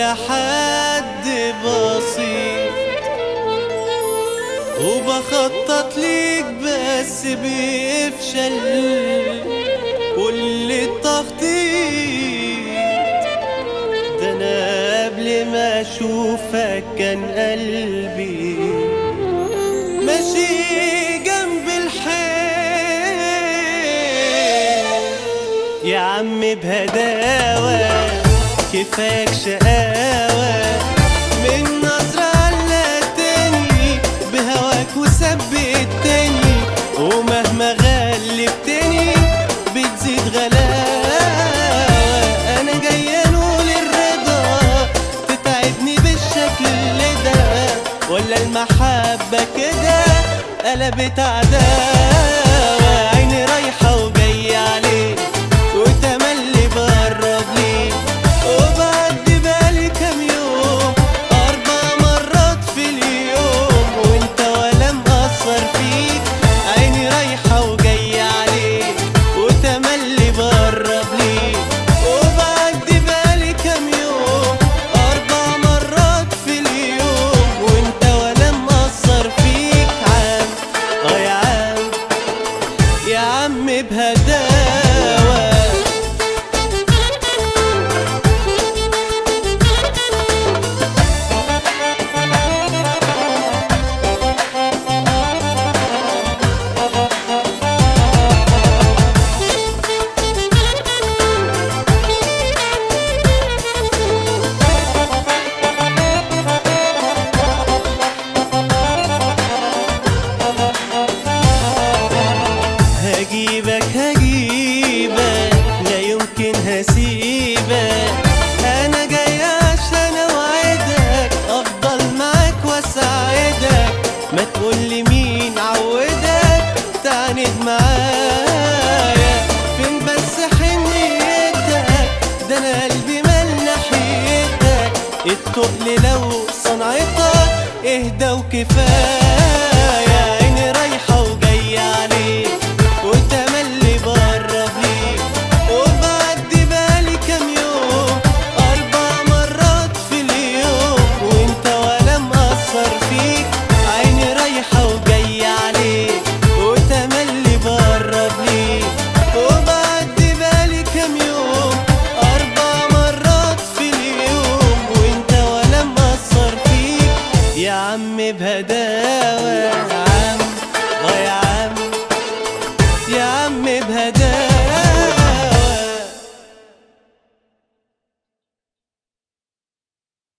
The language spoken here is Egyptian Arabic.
ولا حد بسيط وبخطط ليك بس بيفشل كل التخطيط ده انا قبل ما اشوفك كان قلبي ماشي جنب الحيط يا عم بهداوة كفاك شقاوة من نظرة لقيتني بهواك وثبتني ومهما غلبتني بتزيد غلاوة أنا جاية نقول الرضا تتعبني بالشكل ده ولا المحبة كده قلبت عداوة عيني رايحة وجاية عليك وتملي بقرب ليك وبعدي بالي كام يوم أربع مرات في اليوم وانت ولا مقصر فيك عيني رايحة وجاية عليك وتملي بقرب ليك وبعدي بالي كام يوم أربع مرات في اليوم وانت ولا مقصر فيك عام اه يا عم يا عم بهداوة هجيبك هجيبك لا يمكن هسيبك انا جاي عشان اوعدك افضل معاك واساعدك ما تقولي مين عودك تعاند معايا فين بس حنيتك ده انا قلبي مال ناحيتك التقل لو صنعتك اهدى وكفايه